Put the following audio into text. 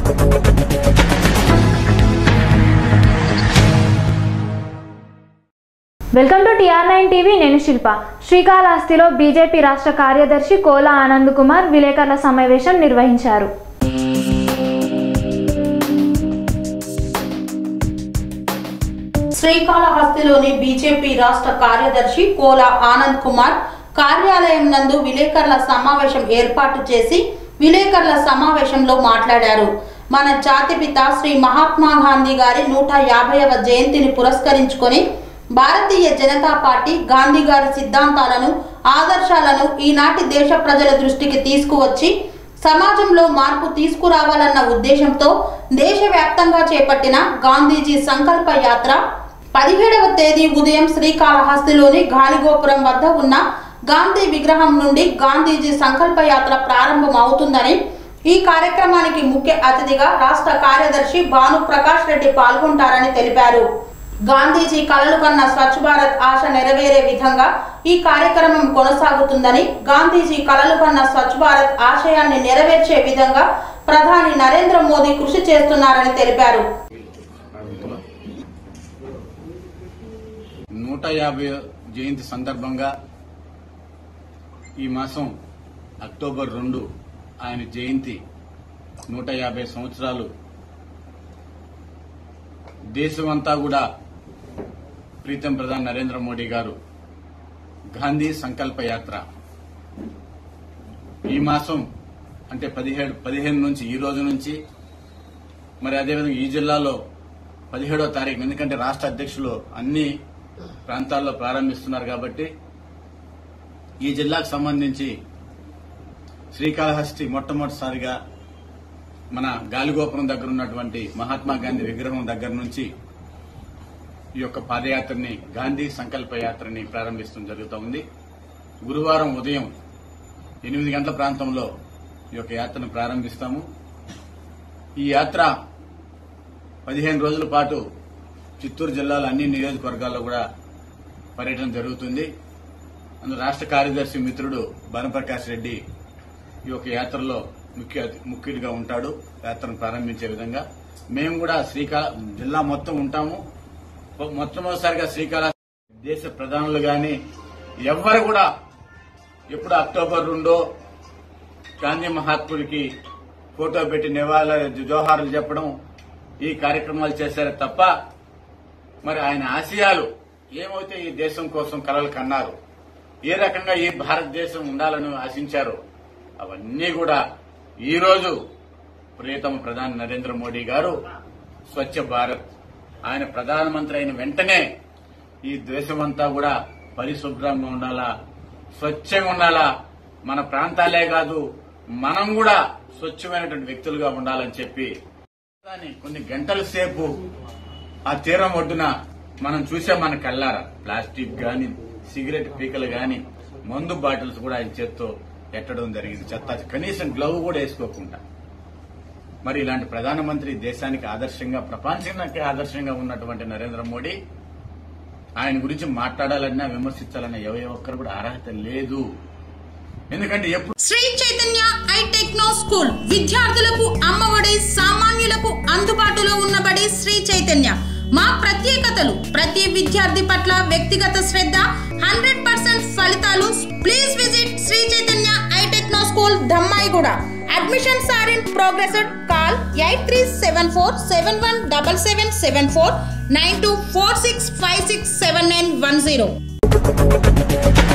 welcome to TR nine TV నేను Shilpa శ్రీకాళహస్తిలో BJP రాష్ట్ర కార్యదర్శి కోలా ఆనంద్ కుమార్ విలేకరుల సమావేశం నిర్వహించారు శ్రీకాళహస్తిలోని బీజేపీ రాష్ట్ర కార్యదర్శి కోల ఆనంద్ కుమార్ కార్యాలయం నందు విలేకరుల సమావేశం ఏర్పాటు చేసి విలేకరుల సమావేశంలో మాట్లాడారు మన జాతిపిత శ్రీ మహాత్మా గాంధీ గారి నూట యాభైవ జయంతిని పురస్కరించుకొని భారతీయ జనతా పార్టీ గాంధీ గారి సిద్ధాంతాలను ఆదర్శాలను ఈనాటి దేశ ప్రజల దృష్టికి తీసుకువచ్చి సమాజంలో మార్పు తీసుకురావాలన్న ఉద్దేశంతో దేశవ్యాప్తంగా చేపట్టిన గాంధీజీ సంకల్ప యాత్ర పదిహేడవ తేదీ ఉదయం శ్రీకాళహస్తిలోని గాలిగోపురం వద్ద ఉన్న గాంధీ విగ్రహం నుండి గాంధీజీ సంకల్ప యాత్ర ప్రారంభం అవుతుందని ఈ కార్యక్రమానికి ముఖ్య అతిథిగా రాష్ట్ర కార్యదర్శి భాను ప్రకాష్ రెడ్డి పాల్గొంటారని తెలిపారు గాంధీజీ కలలు కన్న స్వచ్ఛ భారత్ ఆశ నెరవేరే విధంగా ఈ కార్యక్రమం కొనసాగుతుందని గాంధీజీ కలలు కన్న స్వచ్ఛ భారత్ ఆశయాన్ని నెరవేర్చే విధంగా ప్రధాని నరేంద్ర మోదీ కృషి చేస్తున్నారని తెలిపారు నూట యాభై జయంతి సందర్భంగా ఈ మాసం అక్టోబర్ రెండు ఆయన జయంతి నూట యాభై సంవత్సరాలు దేశమంతా కూడా ప్రీతం ప్రధాని నరేంద్ర మోడీ గారు గాంధీ సంకల్ప యాత్ర ఈ మాసం అంటే పదిహేడు పదిహేను నుంచి ఈ రోజు నుంచి మరి అదేవిధంగా ఈ జిల్లాలో పదిహేడో తారీఖు ఎందుకంటే రాష్ట్ర అధ్యక్షులు అన్ని ప్రాంతాల్లో ప్రారంభిస్తున్నారు కాబట్టి ఈ జిల్లాకు సంబంధించి శ్రీకాళహస్తి మొట్టమొదటిసారిగా మన గాలిగోపురం దగ్గర ఉన్నటువంటి మహాత్మా గాంధీ విగ్రహం దగ్గర నుంచి ఈ యొక్క పాదయాత్రని గాంధీ సంకల్ప యాత్రని ప్రారంభించడం జరుగుతూ ఉంది గురువారం ఉదయం ఎనిమిది గంటల ప్రాంతంలో ఈ యొక్క యాత్రను ప్రారంభిస్తాము ఈ యాత్ర పదిహేను రోజుల పాటు చిత్తూరు జిల్లాలో అన్ని నియోజకవర్గాల్లో కూడా పర్యటన జరుగుతుంది అందులో రాష్ట్ర కార్యదర్శి మిత్రుడు బనప్రకాష్ రెడ్డి ఈ యొక్క యాత్రలో ముఖ్య ముఖ్యుడిగా ఉంటాడు యాత్రను ప్రారంభించే విధంగా మేము కూడా శ్రీకాళ జిల్లా మొత్తం ఉంటాము మొట్టమొదటిసారిగా శ్రీకాళ దేశ ప్రధానులు గాని ఎవ్వరు కూడా ఎప్పుడు అక్టోబర్ రెండో గాంధీ మహాత్ముడికి ఫోటో పెట్టి నివాళులు జోహార్లు చెప్పడం ఈ కార్యక్రమాలు చేశారు తప్ప మరి ఆయన ఆశయాలు ఏమైతే ఈ దేశం కోసం కలలు కన్నారు ఏ రకంగా ఈ భారతదేశం ఉండాలని ఆశించారో అవన్నీ కూడా ఈ రోజు ప్రియతమ ప్రధాని నరేంద్ర మోడీ గారు స్వచ్ఛ భారత్ ఆయన ప్రధానమంత్రి అయిన వెంటనే ఈ దేశమంతా కూడా పరిశుభ్రంగా ఉండాలా స్వచ్ఛంగా ఉండాలా మన ప్రాంతాలే కాదు మనం కూడా స్వచ్ఛమైనటువంటి వ్యక్తులుగా ఉండాలని చెప్పి కానీ కొన్ని గంటల సేపు ఆ తీరం ఒడ్డున మనం చూసే మన కళ్ళారా ప్లాస్టిక్ గాని సిగరెట్ పీకలు గాని మందు బాటిల్స్ కూడా ఆయన చేత్తో ఎట్టడం జరిగింది చెత్త కనీసం గ్లవ్ కూడా వేసుకోకుండా మరి ఇలాంటి ప్రధానమంత్రి దేశానికి ఆదర్శంగా ప్రపంచానికి ఆదర్శంగా ఉన్నటువంటి నరేంద్ర మోడీ ఆయన గురించి మాట్లాడాలన్నా విమర్శించాలన్నా ఏ ఒక్కరు కూడా అర్హత లేదు ఎందుకంటే ఎప్పుడు Sri Chaitanya I techno school విద్యార్థులకు అమ్మఒడి సామాన్యులకు అందుబాటులో ఉన్నబడి శ్రీ చైతన్య మా ప్రత్యేకతలు ప్రతి విద్యార్థి పట్ల వ్యక్తిగత శ్రద్ధ హండ్రెడ్ పర్సెంట్ ఫలితాలు please visit Sri Chaitanya I techno school Dhammaiguda admissions are in progress call eight three seven four seven one double seven seven four nine two four six five six seven nine one zero